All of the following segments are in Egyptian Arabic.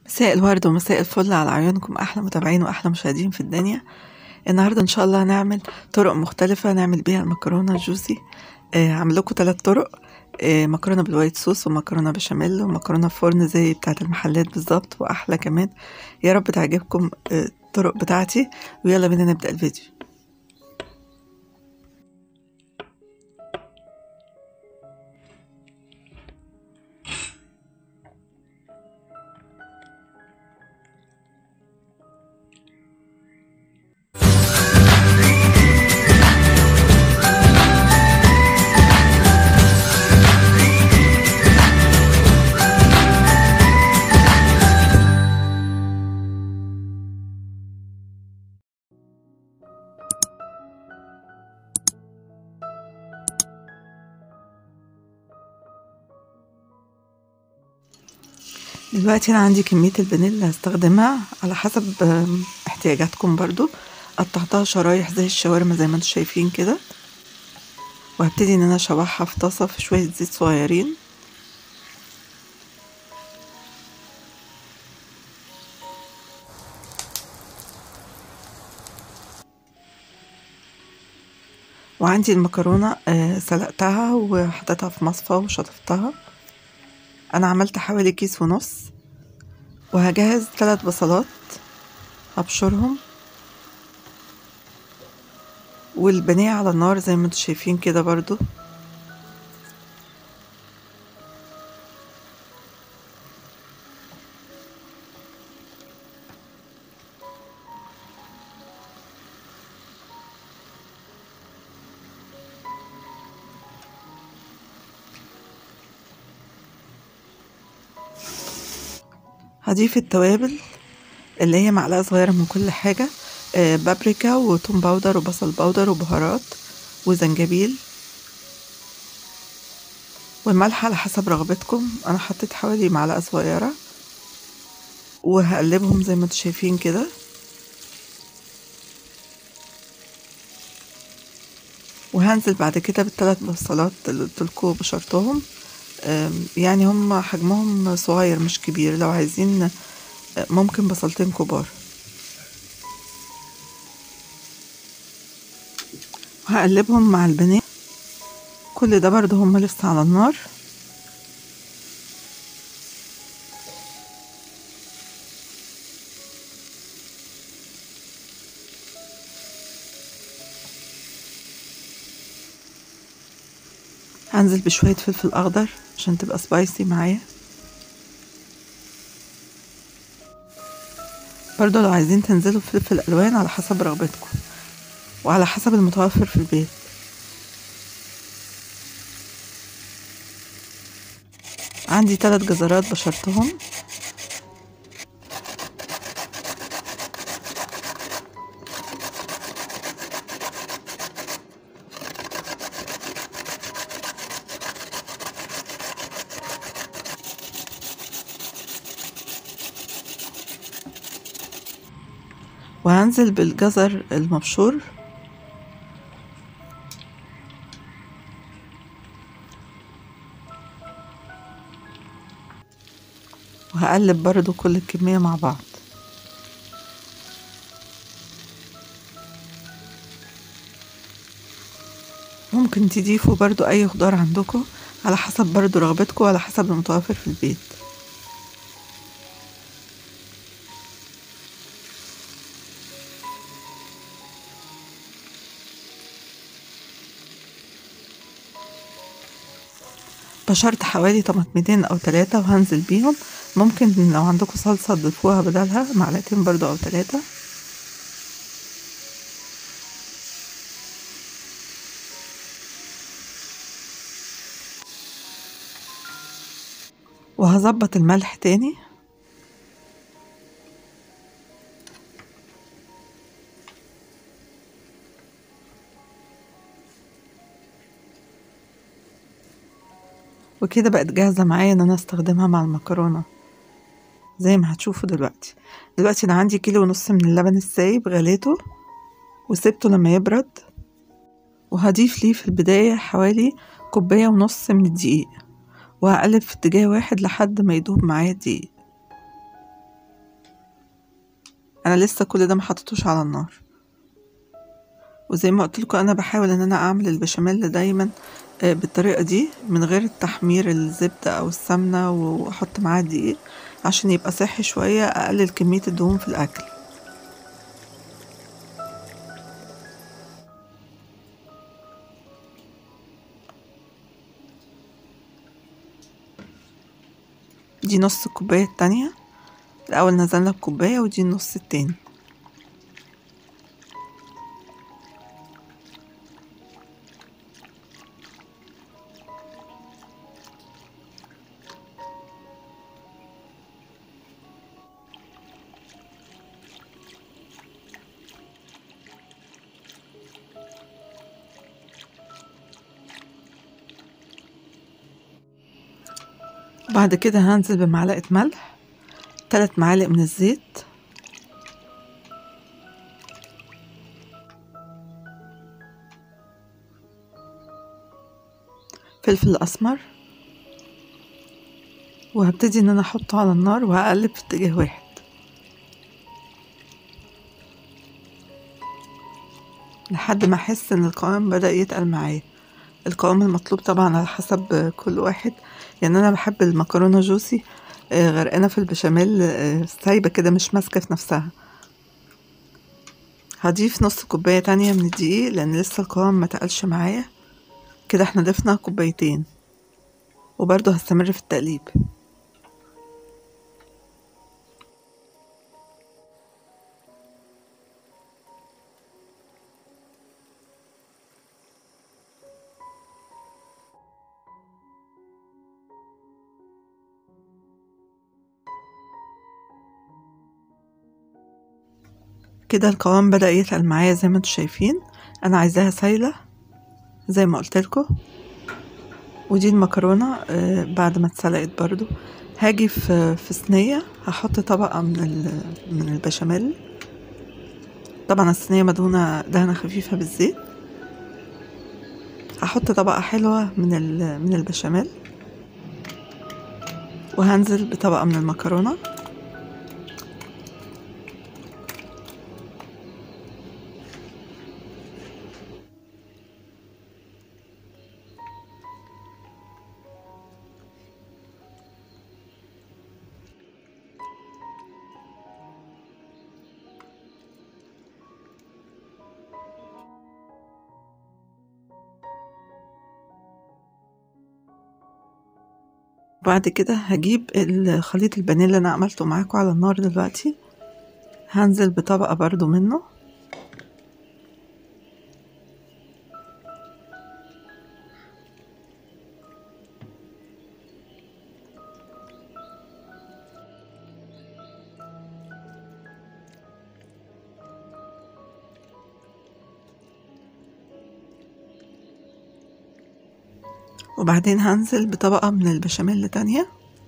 مساء الورد ومساء الفل على عيونكم احلى متابعين واحلى مشاهدين في الدنيا النهارده ان شاء الله هنعمل طرق مختلفه نعمل بيها المكرونه جوسي آه هعمل لكم ثلاث طرق آه مكرونه بالوايت صوص ومكرونه بشاميل ومكرونه فرن زي بتاعه المحلات بالظبط واحلى كمان يا رب تعجبكم آه الطرق بتاعتي ويلا بينا نبدا الفيديو دلوقتي انا عندي كميه البانيه اللي هستخدمها على حسب احتياجاتكم برضو قطعتها شرايح زي الشاورما زي ما انتم شايفين كده وهبتدي ان انا اشوحها في طاسه في شويه زيت صغيرين وعندي المكرونه سلقتها وحطيتها في مصفى وشطفتها انا عملت حوالي كيس ونص وهجهز ثلاث بصلات هبشرهم والبانيه على النار زي ما انتم شايفين كده برضو هضيف التوابل اللي هي معلقة صغيرة من كل حاجة آه بابريكا وتوم باودر وبصل باودر وبهارات وزنجبيل والملح على حسب رغبتكم انا حطيت حوالي معلقة صغيرة وهقلبهم زي ما انتم شايفين كده وهنزل بعد كده بالثلاث بصلات اللي قلتلكوا بشرطهم يعني هم حجمهم صغير مش كبير لو عايزين ممكن بصلتين كبار هقلبهم مع البانيه كل ده برضه هم لسه على النار هنزل بشوية فلفل أخضر عشان تبقى سبايسي معايا برضو لو عايزين تنزلوا بفلفل ألوان على حسب رغبتكم وعلى حسب المتوفر في البيت عندي ثلاث جزرات بشرتهم وهنزل بالجزر المبشور وهقلب برضو كل الكمية مع بعض ممكن تضيفوا برضو اي خضار عندكم على حسب برضو رغبتكم وعلى حسب المتوفر في البيت بشرت حوالي طماطمتين او ثلاثة وهنزل بيهم ممكن لو عندكم صلصة تضيفوها بدلها معلقتين برضو او ثلاثة وهظبط الملح تاني وكده بقت جاهزة معايا ان انا استخدمها مع المكرونة زي ما هتشوفوا دلوقتي دلوقتي انا عندي كيلو ونص من اللبن السايب غليته وسبته لما يبرد وهضيف ليه في البداية حوالي كوباية ونص من الدقيق وهقلب في اتجاه واحد لحد ما يدوب معايا الدقيق انا لسه كل ده ما حطيتوش على النار وزي ما قلت لكم انا بحاول ان انا اعمل البشاميل دايما آه، بالطريقه دي من غير تحمير الزبده او السمنه واحط معاه دقيق عشان يبقى صحي شويه اقلل كميه الدهون في الاكل دي نص الكوبايه التانية الاول نزلنا بكوبايه ودي النص التاني بعد كده هنزل بمعلقة ملح تلات معالق من الزيت فلفل أسمر وهبتدي ان انا احطه على النار وهقلب في اتجاه واحد لحد ما احس ان القوام بدأ يتقل معايا القوام المطلوب طبعا على حسب كل واحد يعني انا بحب المكرونه جوسي آه، غرقانه في البشاميل آه، سايبه كده مش ماسكه في نفسها هضيف نص كوبايه تانية من الدقيق لان لسه القوام ما تقلش معايا كده احنا ضفنا كوبايتين وبرضه هستمر في التقليب كده القوام بدأ يتقل معايا زي ما انتوا شايفين انا عايزاها سايلة زي ما قلت لكم ودي المكرونة آه، بعد ما اتسلقت برضو هاجي في في صينية هحط طبقة من ال- من البشاميل طبعا الصينية مدهونة دهنة خفيفة بالزيت هحط طبقة حلوة من ال- من البشاميل وهنزل بطبقة من المكرونة بعد كده هجيب الخليط البانيه اللي انا عملته معاكم على النار دلوقتي هنزل بطبقة برضو منه وبعدين هنزل بطبقة من البشاميل تانية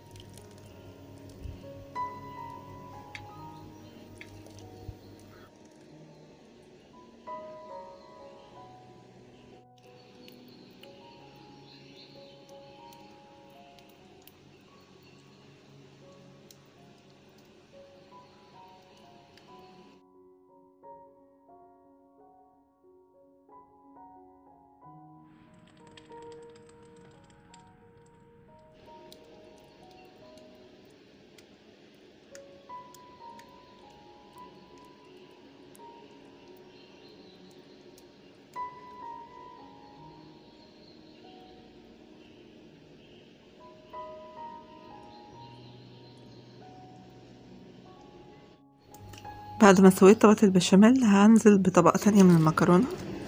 بعد ما سويت طبقة البشاميل هنزل بطبقة تانية من المكرونة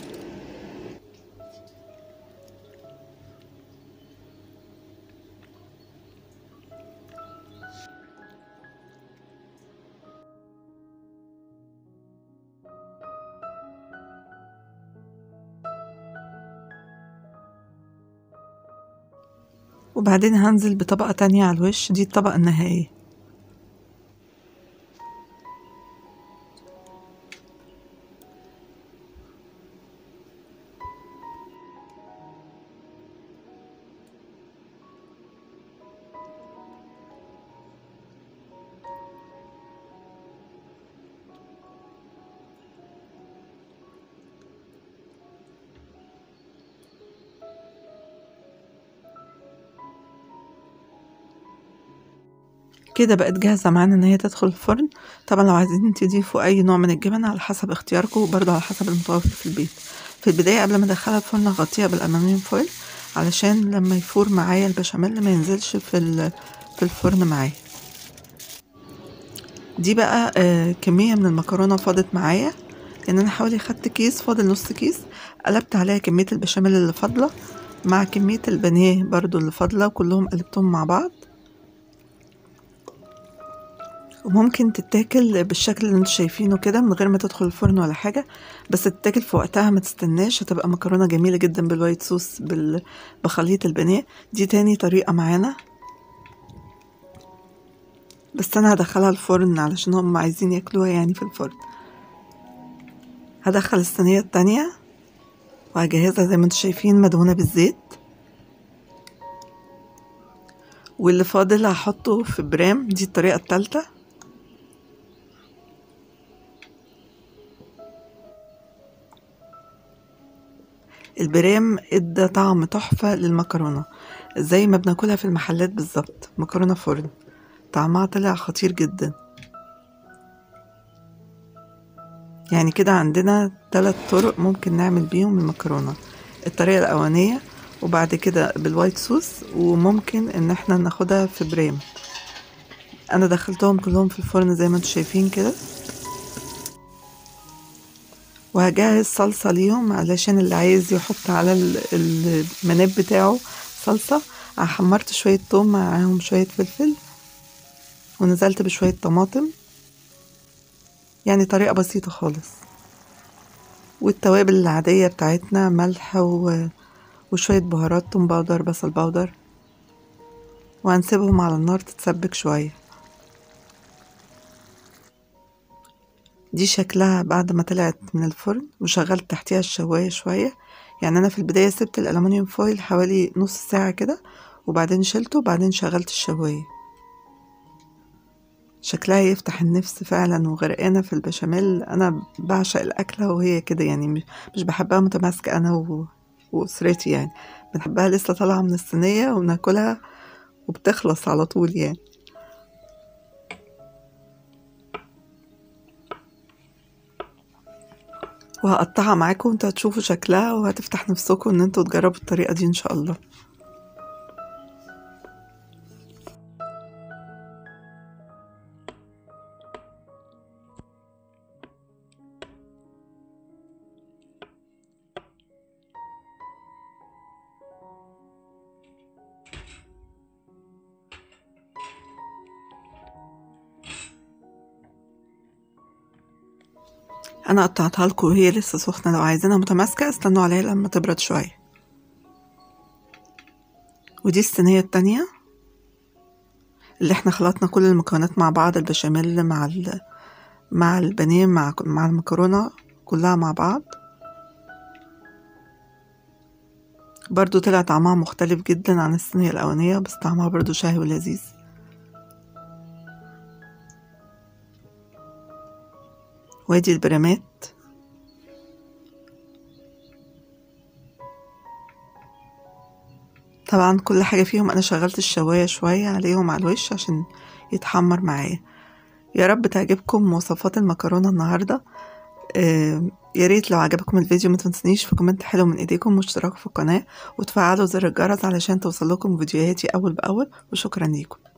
وبعدين هنزل بطبقة تانية على الوش دي الطبقة النهائية كده بقت جاهزة معانا ان هي تدخل الفرن طبعا لو عايزين تضيفوا اي نوع من الجبن على حسب اختياركم وبرضه على حسب المتوفر في البيت في البداية قبل ما ادخلها الفرن اغطيها بالالمنيوم فويل علشان لما يفور معايا البشاميل ما ينزلش في في الفرن معايا دي بقى آه كمية من المكرونة فاضت معايا ان انا حوالي خدت كيس فاضل نص كيس قلبت عليها كمية البشاميل اللي فاضلة مع كمية البانيه برضو اللي فاضلة وكلهم قلبتهم مع بعض وممكن تتاكل بالشكل اللي انتوا شايفينه كده من غير ما تدخل الفرن ولا حاجة بس تتاكل في وقتها ما تستناش هتبقى مكرونة جميلة جدا بالوايت صوص بال... بخليط البانيه دي تاني طريقة معانا بس انا هدخلها الفرن علشان هم عايزين ياكلوها يعني في الفرن هدخل الصينية التانية وهجهزها زي ما انتوا شايفين مدهونة بالزيت واللي فاضل هحطه في برام دي الطريقة التالتة البرام ادى طعم تحفة للمكرونة زي ما بناكلها في المحلات بالظبط مكرونة فرن طعمها طلع خطير جدا يعني كده عندنا ثلاث طرق ممكن نعمل بيهم المكرونة الطريقة الأولانية وبعد كده بالوايت صوص وممكن ان احنا ناخدها في بريم انا دخلتهم كلهم في الفرن زي ما انتم شايفين كده وهجهز صلصة ليهم علشان اللي عايز يحط على المناب بتاعه صلصة حمرت شوية توم معاهم شوية فلفل ونزلت بشوية طماطم يعني طريقة بسيطة خالص والتوابل العادية بتاعتنا ملح و... وشوية بهارات توم باودر بصل باودر وهنسيبهم على النار تتسبك شوية دي شكلها بعد ما طلعت من الفرن وشغلت تحتيها الشواية شوية يعني أنا في البداية سبت الألمنيوم فويل حوالي نص ساعة كده وبعدين شلته وبعدين شغلت الشواية شكلها يفتح النفس فعلا وغرقانة في البشاميل أنا بعشق الأكلة وهي كده يعني مش بحبها متماسكة أنا و... وأسرتي يعني بنحبها لسه طالعة من الصينية وبناكلها وبتخلص على طول يعني وهقطعها معاكم وانتوا هتشوفوا شكلها وهتفتح نفسكم ان انتوا تجربوا الطريقة دي ان شاء الله انا قطعتها لكم وهي لسه سخنه لو عايزينها متماسكه استنوا عليها لما تبرد شويه ودي الصينيه التانية اللي احنا خلطنا كل المكونات مع بعض البشاميل مع ال... مع البانيه مع مع المكرونه كلها مع بعض برضو طلع طعمها مختلف جدا عن الصينية الأولانية بس طعمها برضو شهي ولذيذ وادي البرامات طبعا كل حاجة فيهم أنا شغلت الشواية شوية عليهم على الوش عشان يتحمر معايا يا رب تعجبكم وصفات المكرونة النهاردة آه يا ريت لو عجبكم الفيديو ما تنسونيش في كومنت حلو من ايديكم واشتراك في القناة وتفعلوا زر الجرس علشان توصلكم فيديوهاتي أول بأول وشكرا ليكم